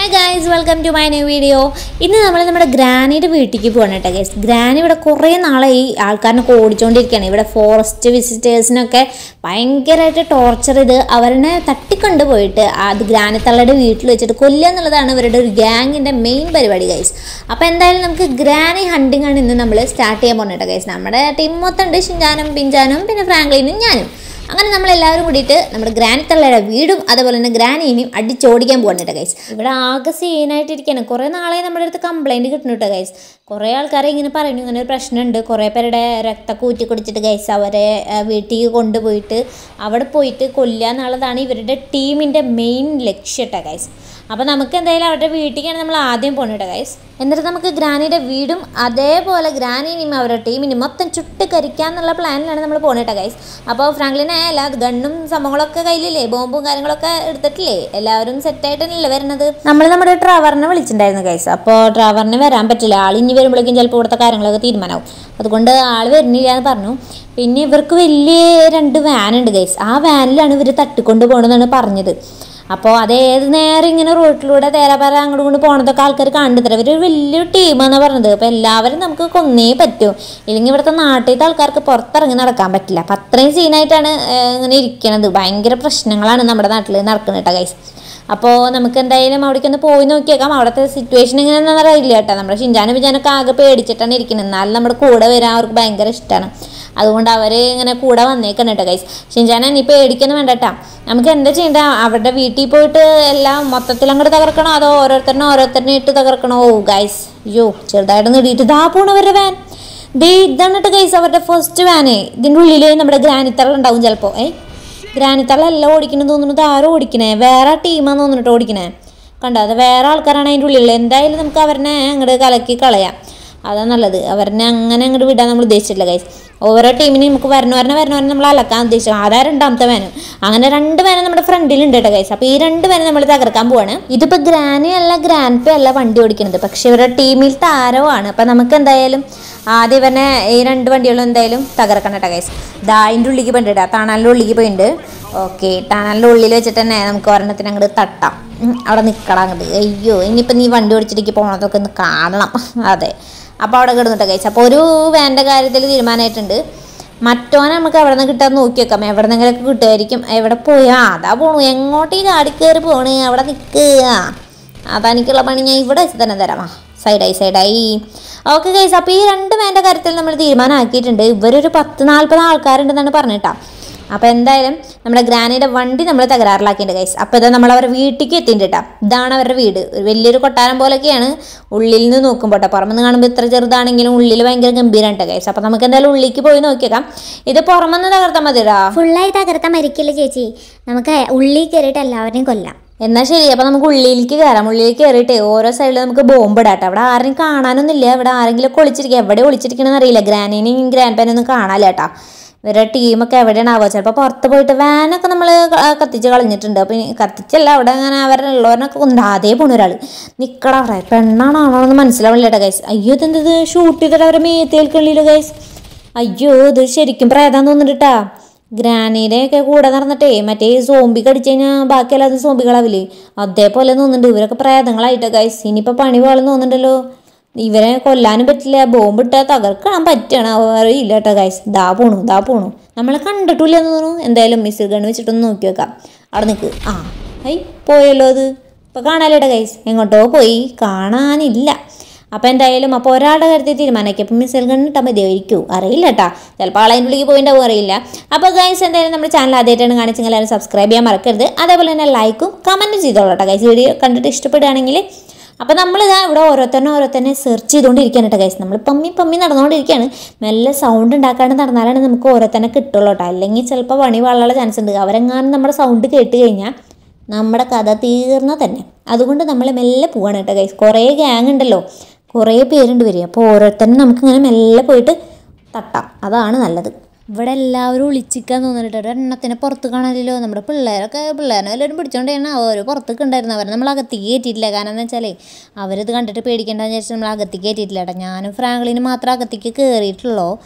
hi guys welcome to my new video ഇന്ന് നമ്മൾ നമ്മുടെ ഗ്രാനിയുടെ വീട്ടിലേക്ക് പോകണം കേട്ടോ ഗൈസ് ഗ്രാനി ഇവിടെ കുറേ നാളായി ആൾക്കാരനൊക്കെ ഓടിച്ചുകൊണ്ടിരിക്കുകയാണ് ഇവിടെ ഫോറസ്റ്റ് വിസിറ്റേഴ്സിനൊക്കെ ഭയങ്കരമായിട്ട് ടോർച്ചർ ചെയ്ത് അവരെ തട്ടിക്കൊണ്ട് പോയിട്ട് അത് ഗ്രാനിത്തള്ളയുടെ വീട്ടിൽ വെച്ചിട്ട് കൊല്ലുക എന്നുള്ളതാണ് ഇവരുടെ ഒരു ഗ്യാങ്ങിൻ്റെ മെയിൻ പരിപാടി ഗൈസ് അപ്പോൾ എന്തായാലും നമുക്ക് ഗ്രാനി ഹണ്ടിങ് ആണ് ഇന്ന് നമ്മൾ സ്റ്റാർട്ട് ചെയ്യാൻ പോകുന്നത് കേട്ടോ ഗൈസ് നമ്മുടെ ടീം മൊത്തം ഉണ്ട് ഷിഞ്ചാനും പിഞ്ചാനും പിന്നെ ഫ്രാങ്ക്ലിനും ഞാനും അങ്ങനെ നമ്മൾ എല്ലാവരും കൂടിയിട്ട് നമ്മുടെ ഗ്രാനി തള്ളയുടെ വീടും അതുപോലെ തന്നെ ഗ്രാനീനെയും അടിച്ചോടിക്കാൻ പോകുന്നുണ്ട് ഗൈസ് ഇവിടെ ആകെ സീനായിട്ട് ഇരിക്കുകയാണ് കുറേ നാളെ നമ്മുടെ അടുത്ത് കംപ്ലൈൻറ്റ് കിട്ടുന്നുണ്ട് ഗൈസ് കുറേ ആൾക്കാരെ ഇങ്ങനെ പറയുന്നു ഇങ്ങനെ ഒരു പ്രശ്നമുണ്ട് കുറേ പേരുടെ രക്തമൊക്കെ ഊറ്റി കുടിച്ചിട്ട് ഗൈസ് അവരെ ആ, വീട്ടിലേക്ക് കൊണ്ടുപോയിട്ട് അവിടെ പോയിട്ട് കൊല്ലുക എന്നുള്ളതാണ് ഇവരുടെ ടീമിൻ്റെ മെയിൻ ലക്ഷ്യം കേട്ടോ ഗൈസ് അപ്പോൾ നമുക്ക് എന്തായാലും അവരുടെ വീട്ടിലേക്കാണ് നമ്മൾ ആദ്യം പോകുന്നത് കേട്ടോ ഗൈസ് എന്നിട്ട് നമുക്ക് ഗ്രാനിയുടെ വീടും അതേപോലെ ഗ്രാനിനെയും അവരുടെ ടീമിനെയും മൊത്തം ചുട്ട് കരിക്കാന്നുള്ള പ്ലാനിലാണ് നമ്മൾ പോകുന്നത് കേട്ടോ ഗൈസ് അപ്പോൾ ഫ്രാങ്ക്ലിനെ എല്ലാ ഗണ്ണും സംഭവങ്ങളൊക്കെ കയ്യിലില്ലേ ബോംബും കാര്യങ്ങളൊക്കെ എടുത്തിട്ടില്ലേ എല്ലാവരും സെറ്റായിട്ട് തന്നെയല്ലേ വരുന്നത് നമ്മൾ നമ്മുടെ ട്രാവറിനെ വിളിച്ചിട്ടുണ്ടായിരുന്നു ഗൈസ് അപ്പോൾ ട്രാവറിന് വരാൻ പറ്റില്ല ആൾ ഇനി വരുമ്പോഴേക്കും ചിലപ്പോൾ ഇവിടുത്തെ കാര്യങ്ങളൊക്കെ തീരുമാനമാവും അതുകൊണ്ട് ആൾ വരുന്നില്ല എന്ന് പറഞ്ഞു പിന്നെ ഇവർക്ക് വലിയ രണ്ട് വാൻ ഉണ്ട് ഗൈസ് ആ വാനിലാണ് ഇവർ തട്ടിക്കൊണ്ട് പോകണമെന്നാണ് പറഞ്ഞത് അപ്പോൾ അത് ഏത് നേരം ഇങ്ങനെ റോട്ടിലൂടെ തേരാപാര അങ്ങോട്ട് കൊണ്ട് പോണതൊക്കെ ആൾക്കാർ കണ്ടുതരാം ഇവർ വലിയൊരു ടീമാണെന്ന് പറഞ്ഞത് അപ്പോൾ എല്ലാവരും നമുക്ക് കൊന്നേ പറ്റൂ ഇല്ലെങ്കിൽ ഇവിടുത്തെ നാട്ടിലത്തെ ആൾക്കാർക്ക് പുറത്തിറങ്ങി നടക്കാൻ പറ്റില്ല അപ്പം അത്രയും സീനായിട്ടാണ് ഏഹ്, ഇങ്ങനെ ഇരിക്കണത് ഭയങ്കര പ്രശ്നങ്ങളാണ് നമ്മുടെ നാട്ടിൽ നടക്കുന്നത് കേട്ടോ ഗൈസ് അപ്പോൾ നമുക്ക് എന്തായാലും അവിടേക്ക് ഒന്ന് പോയി നോക്കിയേക്കാം അവിടുത്തെ സിറ്റുവേഷൻ എങ്ങനെയാണെന്ന് അറിയില്ല കേട്ടോ നമ്മുടെ ഷിഞ്ചാനും വിജാനൊക്കെ ആകെ പേടിച്ചിട്ടാണ് ഇരിക്കുന്നത് എന്നാലും നമ്മുടെ കൂടെ വരാൻ അവർക്ക് ഭയങ്കര ഇഷ്ടമാണ് അതുകൊണ്ട് അവർ ഇങ്ങനെ കൂടെ വന്നേക്കണം കേട്ടോ ഗൈസ് ഷിൻചാന നീ പേടിക്കൊന്നും വേണ്ട കേട്ടോ നമുക്ക് എന്താ ചെയ്യണ്ട അവരുടെ വീട്ടിൽ പോയിട്ട് എല്ലാം മൊത്തത്തിൽ അങ്ങോട്ട് തകർക്കണോ അതോ ഓരോരുത്തരിനെ ഓരോരുത്തരിനെ ഇട്ട് തകർക്കണോ ഓ ഗൈസ് അയ്യോ ചെറുതായിട്ട് നേടിയിട്ട് ഇതാ പോണവരുടെ വാൻ ദേ ഇതാണ് കേട്ടോ ഗൈസ് അവരുടെ ഫസ്റ്റ് വാനേ ഇതിൻ്റെ ഉള്ളിൽ നമ്മുടെ ഗ്രാനിത്തറ ഉണ്ടാവും ചിലപ്പോൾ ഏ ഗ്രാനിത്തറ എല്ലാം ഓടിക്കണമെന്ന് തോന്നുന്നു ഇത് ആരും ഓടിക്കണേ വേറെ ടീമാന്ന് തോന്നിട്ട് ഓടിക്കണേ കണ്ടോ അത് വേറെ ആൾക്കാരാണ് അതിൻ്റെ ഉള്ളിൽ എന്തായാലും നമുക്ക് അവരെ അങ്ങോട്ട് കലക്കി കളയാം അതാ നല്ലത് അവരെ അങ്ങനെ അങ്ങോട്ട് വിടാൻ നമ്മൾ ഉദ്ദേശിച്ചിട്ടില്ല ഗൈസ് ഓരോ ടീമിനും നമുക്ക് വരണ വരണ വരണ വരണ നമ്മൾ അലക്കാൻ ഉദ്ദേശിച്ചു അതാ രണ്ടാമത്തെ വേനം അങ്ങനെ രണ്ട് വേനം നമ്മുടെ ഫ്രണ്ടിലുണ്ട് കേട്ടോ ഗൈസ് അപ്പോൾ ഈ രണ്ട് വേനം നമ്മൾ തകർക്കാൻ പോവാണ് ഇതിപ്പോൾ ഗ്രാനി അല്ല ഗ്രാൻഡ് പേ അല്ല വണ്ടി ഓടിക്കുന്നത് പക്ഷെ ഇവരുടെ ടീമിൽ താരമാണ് അപ്പം നമുക്ക് എന്തായാലും ആദ്യം ഇവനെ ഈ രണ്ട് വണ്ടികളും എന്തായാലും തകർക്കണം കേട്ടോ ഗൈസ് ദാ അതിൻ്റെ ഉള്ളിലേക്ക് പോയിട്ടുണ്ട് തണലിൻ്റെ ഉള്ളിലേക്ക് പോയിട്ടുണ്ട് ഓക്കെ ടണലിൻ്റെ ഉള്ളിൽ വെച്ചിട്ട് തന്നെ നമുക്ക് ഒരെണ്ണത്തിന് അങ്ങോട്ട് തട്ടാം ഉം, അവിടെ നിൽക്കണം അങ്ങോട്ട് അയ്യോ ഇനിയിപ്പോൾ നീ വണ്ടി ഓടിച്ചിട്ടേക്ക് പോകണതൊക്കെ ഒന്ന് കാണണം അതെ അപ്പോൾ അവിടെ കിടന്നിട്ട് കഴിച്ചു അപ്പോൾ ഒരു വേൻ്റെ കാര്യത്തിൽ തീരുമാനമായിട്ടുണ്ട് മറ്റോനെ നമുക്ക് എവിടെ നിന്ന് കിട്ടാൻ നോക്കി വെക്കാം എവിടെ നിന്നെങ്കിലൊക്കെ കിട്ടുമായിരിക്കും എവിടെ പോയാ അതാ പോണു എങ്ങോട്ട് ഈ ചാടി കയറി പോണ് അവിടെ നിൽക്കുക അതെനിക്കുള്ള പണി ഞാൻ ഇവിടെ വെച്ച് തന്നെ തരാം ആ സൈഡായി സൈഡായി ഓക്കെ ഗൈസ് അപ്പോൾ ഈ രണ്ട് വേൻ്റെ കാര്യത്തിൽ നമ്മൾ തീരുമാനമാക്കിയിട്ടുണ്ട് ഇവരൊരു പത്ത് നാൽപ്പത് ആൾക്കാരുണ്ടെന്നാണ് പറഞ്ഞിട്ടാ അപ്പോൾ എന്തായാലും നമ്മുടെ ഗ്രാനിയുടെ വണ്ടി നമ്മൾ തകരാറിലാക്കിയിട്ടുണ്ട് ഗൈസ് അപ്പോൾ ഇതാ നമ്മൾ അവരുടെ വീട്ടിലേക്ക് എത്തിയിട്ടുണ്ട് കേട്ടോ ഇതാണ് അവരുടെ വീട് ഒരു വലിയൊരു കൊട്ടാരം പോലെയൊക്കെയാണ് ഉള്ളിൽ നിന്ന് നോക്കുമ്പോൾ കേട്ടോ പുറമെന്ന് കാണുമ്പോൾ ഇത്ര ചെറുതാണെങ്കിലും ഉള്ളിൽ ഭയങ്കര ഗംഭീരമാണ് കേട്ടോ ഗൈസ് അപ്പോൾ നമുക്ക് എന്തായാലും ഉള്ളിലേക്ക് പോയി നോക്കിയേക്കാം ഇത് പുറമെന്ന് തകർത്താൽ മതിടാ ഫുള്ളായി തകർത്താൻ മരിക്കില്ല ചേച്ചി നമുക്ക് ഉള്ളിൽ കയറിയിട്ട് എല്ലാവരെയും കൊല്ലാം എന്നാൽ ശരി അപ്പോൾ നമുക്ക് ഉള്ളിലേക്ക് കയറാം ഉള്ളിലേക്ക് കയറിയിട്ട് ഓരോ സൈഡിൽ നമുക്ക് ബോംബ് ഇടാട്ടോ അവിടെ ആരെയും കാണാനൊന്നുമില്ല ഇവിടെ ആരെങ്കിലും ഒളിച്ചിരിക്കുക എവിടെ ഒളിച്ചിരിക്കണമെന്ന് അറിയില്ല ഗ്രാനീനെയും ഗ്രാൻഡ് പാനൊന്നും കാണാനില്ല കേട്ടോ ഇവരുടെ ടീമൊക്കെ എവിടെയാണാവോ ചിലപ്പോൾ പുറത്ത് പോയിട്ട് വാനൊക്കെ നമ്മൾ കത്തിച്ച് കളഞ്ഞിട്ടുണ്ട് അപ്പോൾ ഇനി കത്തിച്ചല്ല അവിടെ അങ്ങനെ അവരുള്ളവരനൊക്കെ കൊണ്ട് അതേ പോണ ഒരാൾ നിൽക്കട അവിടെ പെണ്ണാണോ ആണോ എന്ന് മനസ്സിലാവില്ല കേട്ടോ ഗൈസ് അയ്യോ ഇതെന്തത് ഷൂട്ട് ചെയ്തിട്ട് അവരെ മേത്തേൽക്കണില്ലോ ഗൈസ് അയ്യോ ഇത് ശരിക്കും പ്രേതാന്ന് തോന്നുന്നുണ്ട് ഗ്രാനീടെ ഒക്കെ കൂടെ നടന്നിട്ടേ മറ്റേ സോംബി കടിച്ചു കഴിഞ്ഞാൽ ബാക്കിയല്ലാതെ സോംബികളാവില്ലേ അതേപോലെ തോന്നുന്നുണ്ട് ഇവരൊക്കെ പ്രേതങ്ങളായിട്ടോ ഗൈസ് ഇനിയിപ്പോൾ പണി പോലും തോന്നുന്നുണ്ടല്ലോ ഇവരെ കൊല്ലാനും പറ്റില്ല ബോംബ് ഇട്ടാൽ തകർക്കാൻ പറ്റണ അറിയില്ല കേട്ടോ ഗൈസ് ദാ പോണു ദാ പോണു നമ്മളെ കണ്ടിട്ടില്ല എന്ന് തോന്നുന്നു എന്തായാലും മിസ്സിൽ ഗണ്ണ് വെച്ചിട്ടൊന്ന് നോക്കി വെക്കാം അവിടെ നിൽക്ക് ആ ഐ പോയല്ലോ അത് ഇപ്പോൾ കാണാലേട്ടാ ഗൈസ് എങ്ങോട്ടോ പോയി കാണാനില്ല അപ്പോൾ എന്തായാലും അപ്പോൾ ഒരാളുടെ കാര്യത്തിൽ തീരുമാനമാക്കി അപ്പം മിസൈൽ ഗൺ ഇട്ടാൽ മതിയായിരിക്കും അറിയില്ല കേട്ടാ ചിലപ്പോൾ ആളതിൻ്റെ ഉള്ളിലേക്ക് പോയിണ്ടാവും അറിയില്ല അപ്പോൾ ഗൈസ് എന്തായാലും നമ്മുടെ ചാനൽ ആദ്യമായിട്ടാണ് കാണിച്ചെങ്കിൽ എല്ലാവരും സബ്സ്ക്രൈബ് ചെയ്യാൻ മറക്കരുത് അതേപോലെ തന്നെ ലൈക്കും കമൻറ്റും ചെയ്തോളൂ കേട്ടോ ഗൈസ് വീഡിയോ കണ്ടിട്ട് ഇഷ്ടപ്പെടുകയാണെങ്കിൽ അപ്പോൾ നമ്മളിതാ ഇവിടെ ഓരോരുത്തന്നെ ഓരോരുത്തന്നെ സെർച്ച് ചെയ്തുകൊണ്ടിരിക്കുകയാണ് കേട്ടോ ഗൈസ് നമ്മൾ പമ്മി പമ്മി നടന്നുകൊണ്ടിരിക്കുകയാണ് മെല്ലെ സൗണ്ട് ഉണ്ടാക്കാണ്ട് നടന്നാലാണ് നമുക്ക് ഓരോരുത്തന്നെ കിട്ടുള്ളൂ കേട്ടോ അല്ലെങ്കിൽ ചിലപ്പോൾ പണി വളരാനുള്ള ചാൻസ് ഉണ്ട് അവരെങ്ങാനും നമ്മുടെ സൗണ്ട് കേട്ട് കഴിഞ്ഞാൽ നമ്മുടെ കഥ തീർന്ന തന്നെ അതുകൊണ്ട് നമ്മൾ മെല്ലെ പോവാണ് കേട്ടോ ഗൈസ് കുറേ ഗ്യാങ് ഉണ്ടല്ലോ കുറേ പേരുണ്ട് വരിക അപ്പോൾ ഓരോരുത്തരും നമുക്കിങ്ങനെ മെല്ലെ പോയിട്ട് തട്ടാം അതാണ് നല്ലത് ഇവിടെ എല്ലാവരും ഒളിച്ചിക്കാൻ തോന്നിട്ട് ഒരെണ്ണത്തിനെ പുറത്ത് കാണാനില്ലല്ലോ നമ്മുടെ പിള്ളേരൊക്കെ പിള്ളേരെ എല്ലാവരും പിടിച്ചോണ്ടാണ് അവർ പുറത്തേക്ക് ഉണ്ടായിരുന്നു അവരെ നമ്മൾ അകത്തേക്ക് കയറ്റിയിട്ടില്ല കാരണം എന്താ വെച്ചാലേ അവരിത് കണ്ടിട്ട് പേടിക്കേണ്ടെന്ന് വിചാരിച്ച് നമ്മൾ അകത്തേക്ക് കയറ്റിയിട്ടില്ല കേട്ടോ ഞാനും ഫ്രാങ്ക്ലിനും മാത്രം അകത്തേക്ക് കയറിയിട്ടുള്ളൂ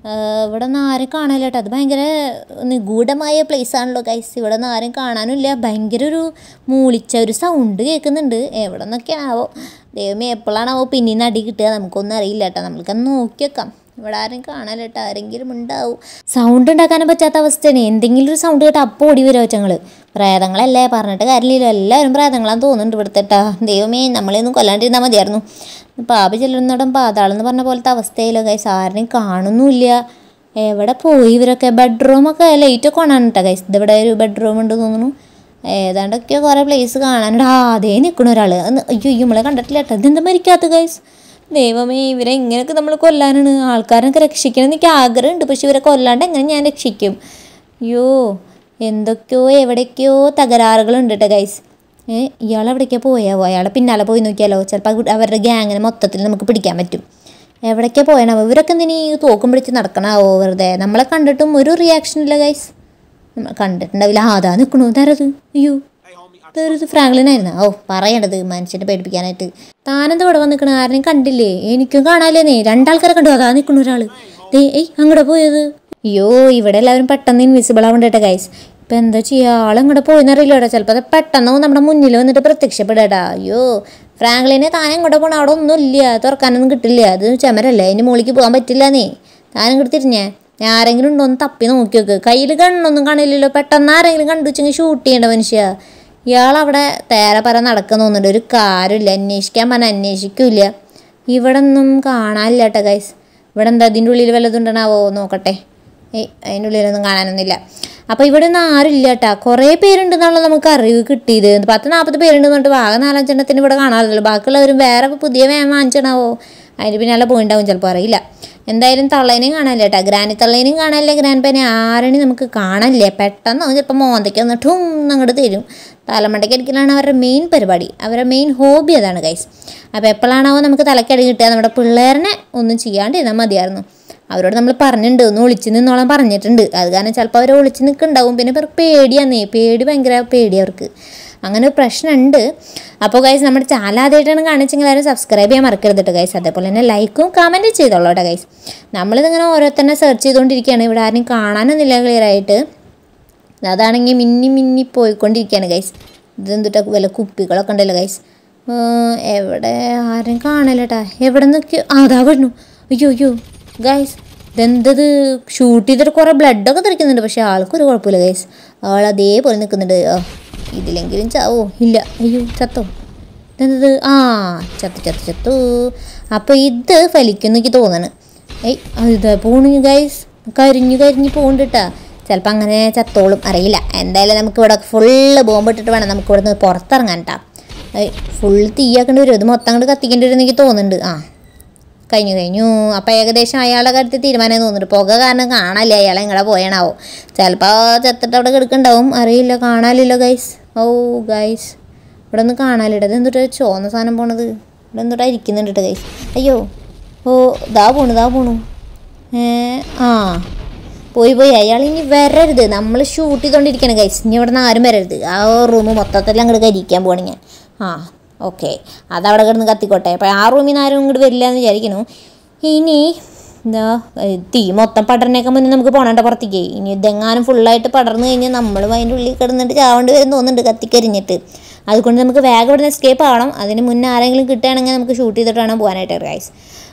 ഇവിടെ നിന്ന് ആരും കാണില്ല കേട്ടോ അത് ഭയങ്കര നിഗൂഢമായ പ്ലേസ് ആണല്ലോ ഗൈസ് ഇവിടെ നിന്ന് ആരും കാണാനുമില്ല ഭയങ്കര ഒരു മൂളിച്ച ഒരു സൗണ്ട് കേൾക്കുന്നുണ്ട് എവിടെ നിന്നൊക്കെയാണാവോ ദൈവമേ എപ്പോഴാണാവോ പിന്നീന്ന് അടി കിട്ടുക നമുക്കൊന്നും അറിയില്ല കേട്ടോ നമുക്കൊന്ന് നോക്കി വെക്കാം ഇവിടെ ആരും കാണാനില്ല കേട്ടോ ആരെങ്കിലും ഉണ്ടാവും സൗണ്ട് ഉണ്ടാക്കാനും പറ്റാത്ത അവസ്ഥയാണ് എന്തെങ്കിലും ഒരു സൗണ്ട് കേട്ടാൽ അപ്പോൾ ഓടി വരും ഒറ്റങ്ങൾ പ്രേതങ്ങളല്ലേ പറഞ്ഞിട്ട് കാര്യമില്ലല്ലോ എല്ലാവരും പ്രേതങ്ങളാന്ന് തോന്നുന്നുണ്ട് ഇവിടുത്തെ ട്ടാ ദൈവമേ നമ്മളെയൊന്നും കൊല്ലാണ്ടിരുന്നാൽ മതിയായിരുന്നു പാപി ചെല്ലുന്നിടം പാതാളം എന്ന് പറഞ്ഞ പോലത്തെ അവസ്ഥയിലോ ഗൈസ് ആരെയും കാണുന്നുമില്ല എവിടെ പോയി ഇവരൊക്കെ ബെഡ്റൂമൊക്കെ ലൈറ്റൊക്കെ കാണാൻ കേട്ടോ ഗൈസ് ഇതിവിടെ ഒരു ബെഡ്റൂം ഉണ്ട് തോന്നുന്നു ഏതാണ്ടൊക്കെ കുറേ പ്ലേസ് കാണാനുണ്ട് ആ അതേ നിൽക്കണ ഒരാൾ അയ്യോ അയ്യോ നമ്മളെ കണ്ടിട്ടില്ല കേട്ടോ ഇതെന്താ മരിക്കാത്ത ഗൈസ് ദൈവമേ ഇവരെ ഇങ്ങനെയൊക്കെ നമ്മൾ കൊല്ലാനാണ് ആൾക്കാരൊക്കെ രക്ഷിക്കണം എനിക്ക് ആഗ്രഹമുണ്ട് പക്ഷെ ഇവരെ കൊല്ലാണ്ട് എങ്ങനെ ഞാൻ രക്ഷിക്കും അയ്യോ എന്തൊക്കെയോ എവിടേക്കോ തകരാറുകളുണ്ട് കേട്ടോ ഗൈസ് ഏ ഇയാൾ എവിടേക്കാണ് പോയാവോ അയാളെ പിന്നാലെ പോയി നോക്കിയാലോ ചിലപ്പോൾ അവരുടെ ഗ്യാങ്ങിനെ മൊത്തത്തിൽ നമുക്ക് പിടിക്കാൻ പറ്റും എവിടേക്കാണ് പോയണോ ഇവരൊക്കെ എന്തിനീ തോക്കും പിടിച്ച് നടക്കണാവോ വെറുതെ നമ്മളെ കണ്ടിട്ടും ഒരു റിയാക്ഷൻ ഇല്ല ഗൈസ് നമ്മൾ കണ്ടിട്ടുണ്ടാവില്ല ആ, അതാ നിൽക്കണു തരത് അയ്യോ ഇതൊരു ഫ്രാങ്ക്ലിനായിരുന്നു ഓ പറയണ്ടത് മനുഷ്യനെ പേടിപ്പിക്കാനായിട്ട് താനെന്താ ഇവിടെ വന്ന് നിൽക്കണ ആരെയും കണ്ടില്ലേ എനിക്കും കാണാല്ലേ നീ രണ്ടാൾക്കാരെ കണ്ടു അതാ നിൽക്കണ ഒരാള് ദേ ഏയ് അങ്ങോട്ട് പോയത് അയ്യോ ഇവിടെ എല്ലാവരും പെട്ടെന്ന് ഇൻവിസിബിൾ ആവണ്ടേട്ടാ ഗൈസ് ഇപ്പം എന്താ ചെയ്യുക ആളങ്ങോട്ട് പോയെന്നറിയില്ല കേട്ടോ ചിലപ്പോൾ അത് പെട്ടെന്ന് നമ്മുടെ മുന്നിൽ വന്നിട്ട് പ്രത്യക്ഷപ്പെടാടാ അയ്യോ ഫ്രാങ്ക്ലിനെ താൻ എങ്ങോട്ട് പോകണം അവിടെ ഒന്നും ഇല്ല തുറക്കാനൊന്നും കിട്ടില്ല അത് ചെമരല്ലേ അതിൻ്റെ മുകളിലേക്ക് പോകാൻ പറ്റില്ല നീ താൻ ഇങ്ങോട്ട് തിരിഞ്ഞേ ഞാൻ ആരെങ്കിലും ഉണ്ടോ എന്ന് തപ്പി നോക്കി നോക്ക് കയ്യിൽ കണ്ണൊന്നും കാണില്ലല്ലോ പെട്ടെന്ന് ആരെങ്കിലും കണ്ടു വെച്ചെങ്കിൽ ഷൂട്ട് ചെയ്യേണ്ട മനുഷ്യ ഇയാളവിടെ തേരെ പറ നടക്കുന്ന തോന്നുന്നുണ്ട് ഒരു കാര്യമില്ല അന്വേഷിക്കാൻ പറഞ്ഞാൽ അന്വേഷിക്കില്ല ഇവിടെ ഒന്നും കാണാനില്ല കേട്ടോ ഗൈസ് ഇവിടെ എന്താ അതിൻ്റെ ഉള്ളിൽ വല്ലതും ഉണ്ടനാവോ നോക്കട്ടെ ഏയ് അതിൻ്റെ ഉള്ളിലൊന്നും കാണാനൊന്നുമില്ല അപ്പോൾ ഇവിടെ ഒന്നും ആരുമില്ല കേട്ടോ കുറേ പേരുണ്ടെന്നുള്ള നമുക്ക് അറിവ് കിട്ടിയത് പത്ത് നാൽപ്പത് പേരുണ്ടെന്ന് പറഞ്ഞിട്ട് ആകെ നാലഞ്ചെണ്ണത്തിന് ഇവിടെ കാണാറില്ലല്ലോ ബാക്കിയുള്ളവരും വേറെ പുതിയ വേഗം വാങ്ങിച്ചിടാവോ അതിന് പിന്നാലെ പോയിണ്ടാവും ചിലപ്പോൾ അറിയില്ല എന്തായാലും തള്ളേനെയും കാണാനില്ല കേട്ടോ ഗ്രാനി തള്ളേനെയും കാണാനില്ല ഗ്രാൻഡ് പേനെ ആരെയും നമുക്ക് കാണാനില്ല പെട്ടെന്ന് ചിലപ്പോൾ മോന്തയ്ക്ക് ഒന്ന് ഠും അങ്ങോട്ട് തരും തലമണ്ടയ്ക്ക് അടിക്കലാണ് അവരുടെ മെയിൻ പരിപാടി അവരുടെ മെയിൻ ഹോബി അതാണ് ഗൈസ് അപ്പോൾ എപ്പോഴാണാവോ നമുക്ക് തലക്കടി കിട്ടുക നമ്മുടെ പിള്ളേരനെ ഒന്നും ചെയ്യാണ്ടിരുന്നാൽ മതിയായിരുന്നു അവരോട് നമ്മൾ പറഞ്ഞിട്ടുണ്ട് ഒന്ന് ഒളിച്ച് നിന്നോളാൻ പറഞ്ഞിട്ടുണ്ട് അത് കാരണം ചിലപ്പോൾ അവർ ഒളിച്ച് നിൽക്കുന്നുണ്ടാവും പിന്നെ ഇവർക്ക് പേടിയാന്നേ പേടി ഭയങ്കര പേടി അവർക്ക് അങ്ങനെ ഒരു പ്രശ്നമുണ്ട് അപ്പോൾ ഗൈസ് നമ്മുടെ ചാനൽ ആദ്യമായിട്ടാണ് കാണിച്ചെങ്കിൽ ആരും സബ്സ്ക്രൈബ് ചെയ്യാൻ മറക്കരുത് കേട്ടോ ഗൈസ് അതേപോലെ തന്നെ ലൈക്കും കമൻറ്റും ചെയ്തോളൂ കേട്ടോ ഗൈസ് നമ്മളിതിങ്ങനെ ഓരോരുത്തന്നെ സെർച്ച് ചെയ്തുകൊണ്ടിരിക്കുകയാണ് ഇവിടെ ആരും കാണാനൊന്നുമില്ല ക്ലിയർ ആയിട്ട് അതാണെങ്കിൽ മിന്നി മിന്നി പോയിക്കൊണ്ടിരിക്കുകയാണ് ഗൈസ് ഇതെന്തിട്ടാ വല്ല കുപ്പികളൊക്കെ ഉണ്ടല്ലോ ഗൈസ് എവിടെ ആരും കാണില്ലട്ടാ എവിടെ നിന്നൊക്കെ അതാ പറഞ്ഞു അയ്യോ അയ്യോ ഗൈസ് ഇതെന്തത് ഷൂട്ട് ചെയ്തിട്ട് കുറേ ബ്ലഡൊക്കെ തെറിക്കുന്നുണ്ട് പക്ഷേ ആൾക്കൊരു കുഴപ്പമില്ല ഗൈസ് ആൾ അതേപോലെ നിൽക്കുന്നുണ്ട് ആ ഇതിലെങ്കിലും ചാവോ ഇല്ല അയ്യോ ചത്തോ ഇതെന്തത് ആ ചത്തു ചത്തു ചത്തു അപ്പോൾ ഇത് ഫലിക്കും എനിക്ക് തോന്നണ് ഏയ് ഇത് പോണു ഗൈസ് കരിഞ്ഞു കരിഞ്ഞു പോകണ്ടിട്ടാ ചിലപ്പോൾ അങ്ങനെ ചത്തോളും അറിയില്ല എന്തായാലും നമുക്ക് ഇവിടെ ഫുള്ള് ബോംബ് ഇട്ടിട്ട് വേണം നമുക്ക് ഇവിടെ നിന്ന് പുറത്തിറങ്ങാൻ കേട്ടോ ഫുള്ള് തീയാക്കേണ്ടി വരും ഇത് മൊത്തം അങ്ങോട്ട് കത്തിക്കേണ്ടി വരും എനിക്ക് തോന്നുന്നുണ്ട് ആ കഴിഞ്ഞു കഴിഞ്ഞു അപ്പം ഏകദേശം അയാളുടെ കാര്യത്തിൽ തീരുമാനം തോന്നുന്നുണ്ട് പുക കാരണം കാണാനില്ല അയാളെ ഇങ്ങടെ പോയണാവോ ചിലപ്പോൾ ചത്തിട്ട് അവിടെ കിടക്കുന്നുണ്ടാവും അറിയില്ല കാണാനില്ലല്ലോ ഗൈസ് ഓ ഗൈസ് ഇവിടെ ഒന്നും കാണാനില്ല ഇത് എന്തുട്ടാ ചോന്ന സാധനം പോണത് ഇവിടെ എന്തുട്ടാ ഇരിക്കുന്നുണ്ട് കേട്ടോ ഗൈസ് അയ്യോ ഓ ദാ പോണു ദാ പോണു ഏ ആ പോയി പോയി അയാൾ ഇനി വരരുത് നമ്മൾ ഷൂട്ട് ചെയ്തുകൊണ്ടിരിക്കണം ഗൈസ് ഇനി ഇവിടെ നിന്ന് ആരും വരരുത് ആ റൂം മൊത്തത്തിൽ അങ്ങോട്ട് കരിക്കാൻ പോകണം ഞാൻ ആ ഓക്കെ അതവിടെ കിടന്ന് കത്തിക്കോട്ടെ അപ്പോൾ ആ റൂമിൽ നിന്ന് ആരും ഇങ്ങോട്ട് വരില്ല എന്ന് വിചാരിക്കുന്നു ഇനി എന്താ ഏ, തീ മൊത്തം പടരണേക്കെ മുന്നേ നമുക്ക് പോകണേണ്ട പുറത്തേക്ക് ഇനി ഇതെങ്ങാനും ഫുള്ളായിട്ട് പടർന്നു കഴിഞ്ഞാൽ നമ്മളും അതിൻ്റെ ഉള്ളിൽ കിടന്നിട്ട് ചാവേണ്ടി വരും തോന്നുന്നുണ്ട് കത്തിക്കരിഞ്ഞിട്ട് അതുകൊണ്ട് നമുക്ക് വേഗം ഇവിടെ നിന്ന് എസ്കേപ്പ് ആവണം അതിന് മുന്നേ ആരെങ്കിലും കിട്ടുകയാണെങ്കിൽ നമുക്ക് ഷൂട്ട് ചെയ്തിട്ട് വേണം പോകാനായിട്ട് ഗൈസ്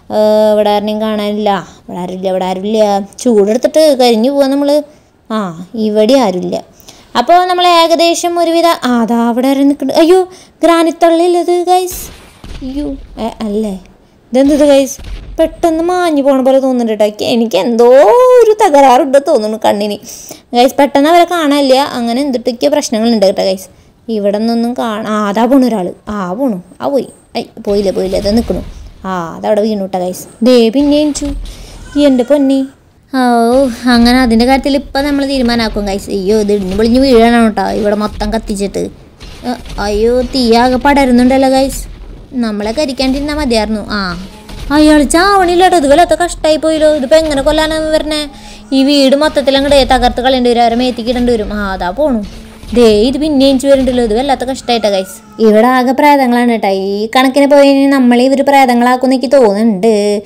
ഇവിടെ ആരെയും കാണാനില്ല ഇവിടെ ആരുമില്ല ഇവിടെ ആരുമില്ല ചൂടെടുത്തിട്ട് കരിഞ്ഞു പോവാൻ നമ്മൾ ആ ഇവിടെ ആരുമില്ല അപ്പോൾ നമ്മൾ ഏകദേശം ഒരുവിധ ആ അതാ അവിടെ ആരും നിൽക്കുന്നുണ്ട് അയ്യോ ഗ്രാനിത്തള്ളില്ലത് ഗൈസ് അയ്യോ ഏ, അല്ലേ ഇതെന്തത് ഗൈസ് പെട്ടെന്ന് മാഞ്ഞു പോണ പോലെ തോന്നുന്നുണ്ട് കേട്ടോ എനിക്ക് എനിക്ക് എന്തോ ഒരു തകരാറുണ്ട് തോന്നുന്നു കണ്ണിന് ഗൈസ് പെട്ടെന്ന് അവരെ കാണാനില്ല അങ്ങനെ എന്തിട്ടൊക്കെ പ്രശ്നങ്ങളുണ്ട് കേട്ടോ ഗൈസ് ഇവിടെ നിന്നൊന്നും കാണാ ആ അതാ പോണു ഒരാൾ ആ പോണു ആ പോയി ഐ പോയില്ല പോയില്ല അതാ നിൽക്കണു ആ അതവിടെ വീണു കേട്ടോ ഗൈസ് ദേ പിന്നെ എനിച്ചു എൻ്റെ പൊന്നി ഓ അങ്ങനെ അതിൻ്റെ കാര്യത്തിൽ ഇപ്പം നമ്മൾ തീരുമാനമാക്കും ഗൈസ് അയ്യോ ഇത് ഇടിഞ്ഞ് പൊളിഞ്ഞ് വീഴണം കേട്ടോ ഇവിടെ മൊത്തം കത്തിച്ചിട്ട് അ, അയ്യോ തീയാകെ പടരുന്നുണ്ടല്ലോ ഗൈസ് നമ്മളെ കരിക്കാണ്ടിരുന്നാൽ മതിയായിരുന്നു ആ അയാൾ ചാവണില്ല കേട്ടോ ഇത് വല്ലാത്ത കഷ്ടമായി പോയല്ലോ ഇതിപ്പോൾ എങ്ങനെ കൊല്ലാനാണ് വരണേ ഈ വീട് മൊത്തത്തിൽ അങ്ങോട്ട് തകർത്ത് കളയേണ്ടി വരും അവരെ മേത്തിക്ക് ഇടേണ്ടി വരും ആ അതാ പോണു ദേ ഇത് പിന്നെ എനിക്ക് വരുന്നുണ്ടല്ലോ ഇത് വല്ലാത്ത കഷ്ടമായിട്ടാ ഗൈസ് ഇവിടെ ആകെ പ്രേതങ്ങളാണ് കേട്ടോ ഈ കണക്കിന് പോയി കഴിഞ്ഞാൽ നമ്മളെ ഇവർ പ്രേതങ്ങളാക്കും എനിക്ക് തോന്നുന്നുണ്ട്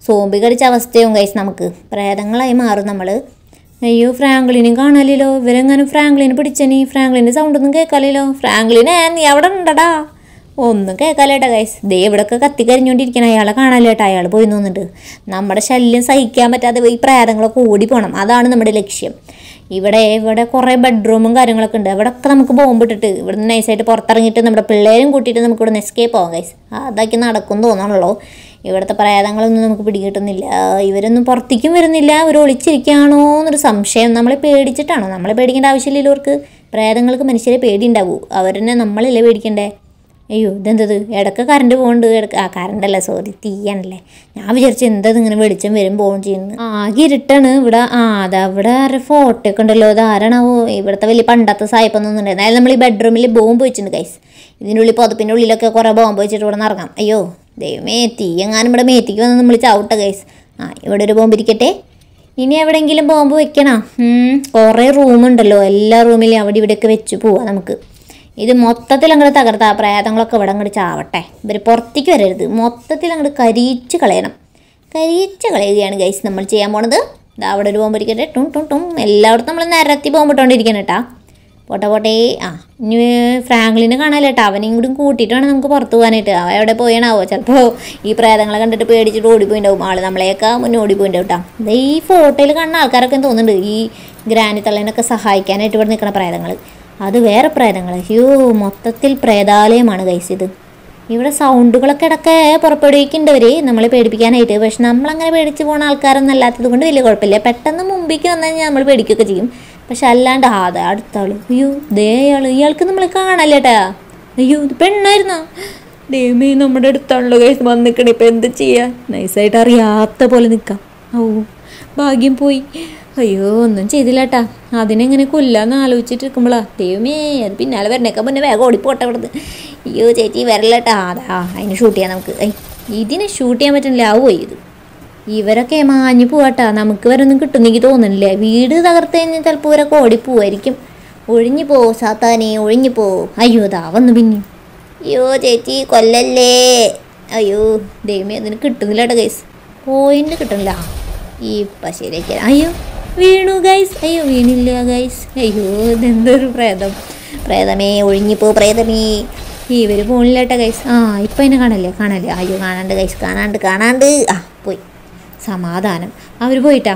സോമ്പി കടിച്ച അവസ്ഥയും ഗൈസ് നമുക്ക് പ്രേതങ്ങളായി മാറും നമ്മൾ അയ്യോ ഫ്രാങ്ക്ലിനും കാണാലില്ലോ ഇവരെങ്ങാനും ഫ്രാങ്ക്ലിനെ പിടിച്ചനി ഫ്രാങ്ക്ലിൻ്റെ സൗണ്ടൊന്നും കേൾക്കാലില്ലോ ഫ്രാങ്ക്ലിനെ നീ അവിടെ ഉണ്ടടാ ഒന്നും കേൾക്കാലേട്ടാ ഗൈസ് ദേ ഇവിടെയൊക്കെ കത്തി കരിഞ്ഞുകൊണ്ടിരിക്കണം അയാളെ കാണാലേട്ടാ അയാൾ പോയി തോന്നുന്നുണ്ട് നമ്മുടെ ശല്യം സഹിക്കാൻ പറ്റാതെ ഈ പ്രേതങ്ങളൊക്കെ ഓടി പോകണം അതാണ് നമ്മുടെ ലക്ഷ്യം ഇവിടെ ഇവിടെ കുറേ ബെഡ്റൂമും കാര്യങ്ങളൊക്കെ ഉണ്ട് അവിടെയൊക്കെ നമുക്ക് ബോംബിട്ടിട്ട് ഇവിടുന്ന് നൈസായിട്ട് പുറത്തിറങ്ങിയിട്ട് നമ്മുടെ പിള്ളേരും കൂട്ടിയിട്ട് നമുക്ക് ഇവിടെ എസ്കേപ്പ് ആവാം ഗൈസ് അതാക്കി നടക്കും തോന്നണല്ലോ ഇവിടുത്തെ പ്രേതങ്ങളൊന്നും നമുക്ക് പിടികിട്ടുന്നില്ല ഇവരൊന്നും പുറത്തേക്കും വരുന്നില്ല ഇവർ ഒളിച്ചിരിക്കുകയാണോ എന്നൊരു സംശയം നമ്മളെ പേടിച്ചിട്ടാണോ നമ്മളെ പേടിക്കേണ്ട ആവശ്യമില്ലല്ലോ അവർക്ക് പ്രേതങ്ങൾക്ക് മനുഷ്യരെ പേടിയുണ്ടാവൂ അവരെന്നെ നമ്മളല്ലേ പേടിക്കണ്ടേ അയ്യോ ഇതെന്തത് ഇടയ്ക്ക് കറണ്ട് പോകുന്നുണ്ട് ഇടയ്ക്ക് ആ കറണ്ട് അല്ല സോറി തീയാണല്ലേ ഞാൻ വിചാരിച്ചു എന്താ ഇങ്ങനെ വെളിച്ചം വരും പോകും ചെയ്യുന്നു ആകെ ഇരുട്ടാണ് ഇവിടെ ആ അതാ ഇവിടെ ആരുടെ ഫോട്ടോ ഒക്കെ ഉണ്ടല്ലോ അത് ആരാണാവോ ഇവിടുത്തെ വലിയ പണ്ടത്തെ സായിപ്പൊന്നും ഉണ്ടായിരുന്നു അതായത് നമ്മൾ ഈ ബെഡ്റൂമിൽ ബോംബ് വെച്ചിട്ടുണ്ട് ഗൈസ് ഇതിൻ്റെ ഉള്ളിൽ പുതപ്പിൻ്റെ ഉള്ളിലൊക്കെ കുറേ ബോംബ് വെച്ചിട്ട് ഇവിടെ നിന്ന് ഇറങ്ങാം അയ്യോ ദൈവമേ തീ എങ്ങാനും ഇവിടെ മേത്തിക്ക് വന്ന് നമ്മൾ ചവിട്ട ഗൈസ് ആ ഇവിടെ ഒരു ബോംബ് ഇരിക്കട്ടെ ഇനി എവിടെയെങ്കിലും ബോംബ് വെക്കണോ ഉം, കുറേ റൂമുണ്ടല്ലോ എല്ലാ റൂമിലും അവിടെ ഇവിടെയൊക്കെ വെച്ച് പോവാം നമുക്ക് ഇത് മൊത്തത്തിൽ അങ്ങോട്ട് തകർത്ത ആ പ്രേതങ്ങളൊക്കെ ഇവിടെ അങ്ങോട്ട് ചാവട്ടെ ഇവർ പുറത്തേക്ക് വരരുത് മൊത്തത്തിൽ അങ്ങോട്ട് കരിയിച്ച് കളയണം കരിയിച്ച് കളയുകയാണ് ഗൈസ് നമ്മൾ ചെയ്യാൻ പോണത് ഇതാ അവിടെ ഒരു ബോംബ് ഇരിക്കട്ടെ ടും ടും ടും എല്ലായിടത്തും നമ്മൾ നിരത്തി ബോംബ് ഇട്ടുകൊണ്ടിരിക്കണം കേട്ടാ പോട്ടെ പോട്ടെ ആ ഇനി ഫ്രാങ്ക്ലിനെ കാണാല്ലോ കേട്ടോ അവനെയും കൂടി കൂട്ടിയിട്ട് വേണം നമുക്ക് പുറത്ത് പോകാനായിട്ട് അവൻ എവിടെ പോയണാവോ ചിലപ്പോൾ ഈ പ്രേതങ്ങളെ കണ്ടിട്ട് പേടിച്ചിട്ട് ഓടിപ്പോയിണ്ടാവും ആള് നമ്മളെയൊക്കെ മുന്നേ ഓടിപ്പോയിണ്ടാവും കേട്ടോ ദേ ഈ ഫോട്ടോയിൽ കാണുന്ന ആൾക്കാരൊക്കെ തോന്നുന്നുണ്ട് ഈ ഗ്രാനി തള്ളേനൊക്കെ സഹായിക്കാനായിട്ട് ഇവിടെ നിൽക്കുന്ന പ്രേതങ്ങൾ അത് വേറെ പ്രേതങ്ങൾ അയ്യോ മൊത്തത്തിൽ പ്രേതാലയമാണ് ഗൈസ് ഇത് ഇവിടെ സൗണ്ടുകളൊക്കെ ഇടയ്ക്ക് പുറപ്പെടുവിക്കുന്നുണ്ട് നമ്മളെ പേടിപ്പിക്കാനായിട്ട് പക്ഷെ നമ്മളങ്ങനെ പേടിച്ച് പോകുന്ന ആൾക്കാരൊന്നും അല്ലാത്തത് കൊണ്ട് വലിയ കുഴപ്പമില്ല പെട്ടെന്ന് മുമ്പിലേക്ക് വന്നു കഴിഞ്ഞാൽ നമ്മൾ പേടിക്കുകയൊക്കെ ചെയ്യും പക്ഷെ അല്ലാണ്ട് ആ അതെ അടുത്ത ആള് അയ്യോ ദേ ആള് ഇയാൾക്ക് നമ്മൾ കാണല്ലേട്ടാ അയ്യോ ഇത് പെണ്ണായിരുന്നോ ദൈവമേ നമ്മുടെ അടുത്താണല്ലോ കേസ് വന്ന് നിൽക്കണേ ഇപ്പം എന്ത് ചെയ്യാ നൈസായിട്ട് അറിയാത്ത പോലെ നിൽക്കാം ഓ ഭാഗ്യം പോയി അയ്യോ ഒന്നും ചെയ്തില്ല കേട്ടാ അതിനെങ്ങനെ കൊല്ലാന്ന് ആലോചിച്ചിട്ട് ഇരിക്കുമ്പോളാ ദൈവമേ അത് പിന്നാലെ വരണേക്കാൻ മുന്നേ വേഗം ഓടിപ്പോട്ടെ അവിടുന്ന് അയ്യോ ചേച്ചി വരല്ലേട്ടാ അതാ അതിന് ഷൂട്ട് ചെയ്യാം നമുക്ക് ഐ ഇതിനെ ഷൂട്ട് ചെയ്യാൻ പറ്റുന്നില്ല ആവുമോ ഇത് ഇവരൊക്കെ മാഞ്ഞു പോവാട്ടാ നമുക്ക് വരൊന്നും കിട്ടുന്നെങ്കിൽ തോന്നുന്നില്ല വീട് തകർത്ത് കഴിഞ്ഞാൽ ചിലപ്പോൾ ഇവരൊക്കെ ഓടിപ്പോവായിരിക്കും ഒഴിഞ്ഞു പോ സാത്താനെ ഒഴിഞ്ഞു പോ അയ്യോ ഇതാ വന്നു പിന്നെ അയ്യോ ചേച്ചി കൊല്ലല്ലേ അയ്യോ ദൈവമേ അതിന് കിട്ടുന്നില്ല കേട്ടോ ഗൈസ് പോയിന്റ് കിട്ടുന്നില്ല ഈ ശരിയൊക്കെ അയ്യോ വീണു ഗൈസ് അയ്യോ വീണില്ല ഗൈസ് അയ്യോ ഇതെന്തൊരു പ്രേതം പ്രേതമേ ഒഴിഞ്ഞിപ്പോ പ്രേതമേ ഇവര് പോണില്ല കേട്ടോ ഗൈസ് ആ ഇപ്പം എന്നെ കാണല്ലേ കാണല്ലേ അയ്യോ കാണാണ്ട് ഗൈസ് കാണാണ്ട് കാണാണ്ട് ആ പോയി സമാധാനം അവർ പോയിട്ടാ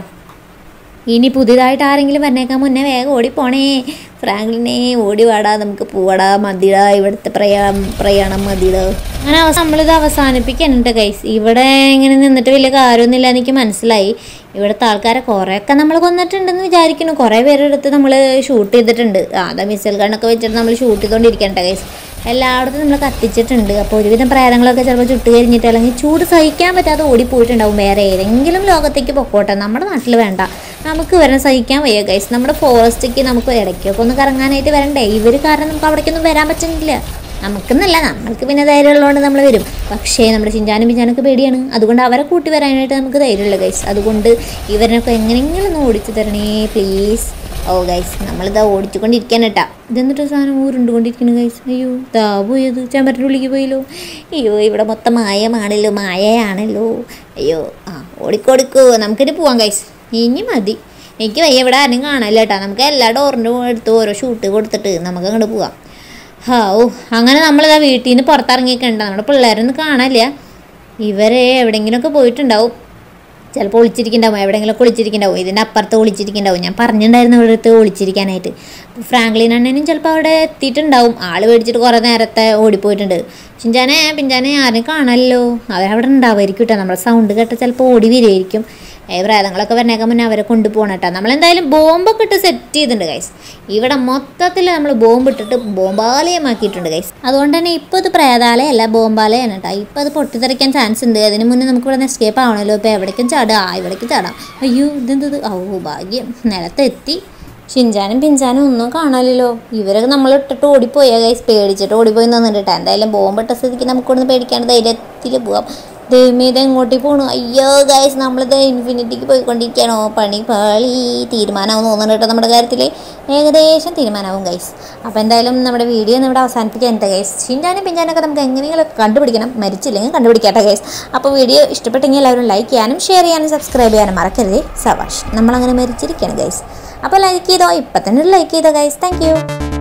ഇനി പുതിയതായിട്ട് ആരെങ്കിലും വന്നേക്കാൻ മുന്നേ വേഗം ഓടിപ്പോണേ ഫ്രാങ്ക്ലിനെ ഓടി വാടാ നമുക്ക് പോവാടാ മതിടാ ഇവിടുത്തെ പ്രയാ പ്രയാണം മതിടാ അങ്ങനെ അവസാനം നമ്മളിത് അവസാനിപ്പിക്കുന്നുണ്ട് ഗൈസ് ഇവിടെ ഇങ്ങനെ നിന്നിട്ട് വലിയ കാര്യമൊന്നുമില്ല എനിക്ക് മനസ്സിലായി ഇവിടുത്തെ ആൾക്കാരെ കുറേയൊക്കെ നമ്മൾ കൊന്നിട്ടുണ്ടെന്ന് വിചാരിക്കുന്നു കുറേ പേരുടെ അടുത്ത് നമ്മൾ ഷൂട്ട് ചെയ്തിട്ടുണ്ട് അതാ മിസൈൽ ഗണ്ണൊക്കെ വെച്ചിട്ട് നമ്മൾ ഷൂട്ട് ചെയ്തുകൊണ്ടിരിക്കണ്ട ഗൈസ് എല്ലായിടത്തും നമ്മൾ കത്തിച്ചിട്ടുണ്ട് അപ്പോൾ ഒരുവിധം പ്രേതങ്ങളൊക്കെ ചിലപ്പോൾ ചുട്ട് കരിഞ്ഞിട്ട് അല്ലെങ്കിൽ ചൂട് സഹിക്കാൻ പറ്റാതെ ഓടിപ്പോയിട്ടുണ്ടാവും വേറെ ഏതെങ്കിലും ലോകത്തേക്ക് പൊക്കോട്ടെ നമ്മുടെ നാട്ടിൽ വേണ്ട നമുക്ക് വരാൻ സഹിക്കാൻ വയ്യ ഗൈസ് നമ്മുടെ ഫോറസ്റ്റിക്ക് നമുക്ക് ഇടയ്ക്കൊക്കെ ഒന്ന് കറങ്ങാനായിട്ട് വരണ്ടേ ഇവർ കാരണം നമുക്ക് അവിടേക്കൊന്നും വരാൻ പറ്റുന്നില്ല നമുക്കെന്നല്ല നമ്മൾക്ക് പിന്നെ ധൈര്യമുള്ളതുകൊണ്ട് നമ്മൾ വരും പക്ഷേ നമ്മുടെ ചിഞ്ചാനും പിഞ്ചാനൊക്കെ പേടിയാണ് അതുകൊണ്ട് അവരെ കൂട്ടി വരാനായിട്ട് നമുക്ക് ധൈര്യമുള്ള ഗൈസ് അതുകൊണ്ട് ഇവരൊക്കെ എങ്ങനെയെങ്കിലും ഒന്ന് ഓടിച്ചു തരണേ പ്ലീസ് ഓ ഗൈസ് നമ്മളിതാ ഓടിച്ചുകൊണ്ടിരിക്കാൻ കേട്ടാ ഇതെന്നിട്ട് സാധനം ഉരുണ്ടുകൊണ്ടിരിക്കുന്നു ഗൈസ് അയ്യോ ദാ പോയത് ചമ്പരൻ്റെ ഉള്ളിലേക്ക് പോയല്ലോ അയ്യോ ഇവിടെ മൊത്തം മായമാണല്ലോ മായയാണല്ലോ അയ്യോ ആ ഓടിക്കോടിക്കോ നമുക്കിട്ട് പോവാം ഗൈസ് ഇനി മതി എനിക്ക് വയ്യ ഇവിടെ ആരും കാണില്ല കേട്ടാ നമുക്ക് എല്ലാ ഡോറിൻ്റെ അടുത്ത് ഓരോ ഷൂട്ട് കൊടുത്തിട്ട് നമുക്ക് അങ്ങോട്ട് പോവാം ഹാ ഓ അങ്ങനെ നമ്മളിതാ വീട്ടിൽ നിന്ന് പുറത്തിറങ്ങിയൊക്കെ നമ്മുടെ പിള്ളേരൊന്നും കാണാനില്ല ഇവരെ എവിടെയെങ്കിലുമൊക്കെ പോയിട്ടുണ്ടാവും ചിലപ്പോൾ ഒളിച്ചിരിക്കുന്നുണ്ടാവും എവിടെയെങ്കിലുമൊക്കെ ഒളിച്ചിരിക്കുന്നുണ്ടാവും ഇതിൻ്റെ അപ്പുറത്ത് ഒളിച്ചിരിക്കുന്നുണ്ടാവും ഞാൻ പറഞ്ഞിട്ടുണ്ടായിരുന്നു ഇവിടെ അടുത്ത് ഒളിച്ചിരിക്കാനായിട്ട് അപ്പോൾ ഫ്രാങ്ക്ലിൻ അണ്ണനും ചിലപ്പോൾ അവിടെ എത്തിയിട്ടുണ്ടാവും ആൾ മേടിച്ചിട്ട് കുറേ നേരത്തെ ഓടിപ്പോയിട്ടുണ്ട് ചിഞ്ചാനെ പിഞ്ചാനെ ആരും കാണാമല്ലോ അവരവിടെ ഉണ്ടാവുമായിരിക്കും കേട്ടോ നമ്മളെ സൗണ്ട് കേട്ട് ചിലപ്പോൾ ഓടി വരുമായിരിക്കും ഏ പ്രേതങ്ങളൊക്കെ വരണേക്കാൻ മുന്നേ അവരെ കൊണ്ടുപോകണം കേട്ടോ നമ്മളെന്തായാലും ബോംബൊക്കെ ഇട്ട് സെറ്റ് ചെയ്തിട്ടുണ്ട് ഗൈസ് ഇവിടെ മൊത്തത്തിൽ നമ്മൾ ബോംബ് ഇട്ടിട്ട് ബോംബാലയമാക്കിയിട്ടുണ്ട് ഗൈസ് അതുകൊണ്ട് തന്നെ ഇപ്പോൾ ഇത് പ്രേതാലയല്ല ബോംബാലയാണ് കേട്ടോ ഇപ്പോൾ അത് പൊട്ടിത്തെറിക്കാൻ ചാൻസ് ഉണ്ട് അതിന് മുന്നേ നമുക്ക് ഇവിടെ എസ്കേപ്പ് ആവണമല്ലോ ഇപ്പോൾ എവിടേക്കും ചാടുക ആ ഇവിടേക്കും ചാടാം അയ്യോ ഇതെന്തത് ഓ ഭാഗ്യം നിലത്തെത്തി ഷിൻചാനും പിഞ്ചാനും ഒന്നും കാണാനില്ലല്ലോ ഇവരൊക്കെ നമ്മൾ ഇട്ടിട്ട് ഓടിപ്പോയാ ഗൈസ് പേടിച്ചിട്ട് ഓടിപ്പോയി നിന്നിട്ട് എന്തായാലും ബോംബ് ഇട്ട സ്ഥിതിക്ക് നമുക്ക് ഇവിടുന്ന് പേടിക്കാണ്ട് ധൈര്യത്തിൽ പോവാം ദൈവമേ ഇത് എങ്ങോട്ടേ പോണു അയ്യോ ഗൈസ് നമ്മളിത് ഇൻഫിനിറ്റിക്ക് പോയിക്കൊണ്ടിരിക്കുകയാണോ പണി പാളി തീരുമാനമാവും തോന്നുന്നു കേട്ടോ നമ്മുടെ കാര്യത്തിൽ ഏകദേശം തീരുമാനമാവും ഗൈസ് അപ്പോൾ എന്തായാലും നമ്മുടെ വീഡിയോ ഒന്ന് ഇവിടെ അവസാനിപ്പിക്കാൻ എന്താ ഗൈസ് ചിഞ്ചാനും പിഞ്ചാനൊക്കെ നമുക്ക് എങ്ങനെയെങ്കിലും കണ്ടുപിടിക്കണം മരിച്ചില്ലെങ്കിൽ കണ്ടുപിടിക്കട്ടെ ഗൈസ് അപ്പോൾ വീഡിയോ ഇഷ്ടപ്പെട്ടെങ്കിൽ എല്ലാവരും ലൈക്ക് ചെയ്യാനും ഷെയർ ചെയ്യാനും സബ്സ്ക്രൈബ് ചെയ്യാനും മറക്കരുത് സവാഷ് നമ്മളങ്ങനെ മരിച്ചിരിക്കുകയാണ് ഗൈസ് അപ്പോൾ ലൈക്ക് ചെയ്തോ ഇപ്പം തന്നെ ലൈക്ക് ചെയ്തോ ഗൈസ് താങ്ക്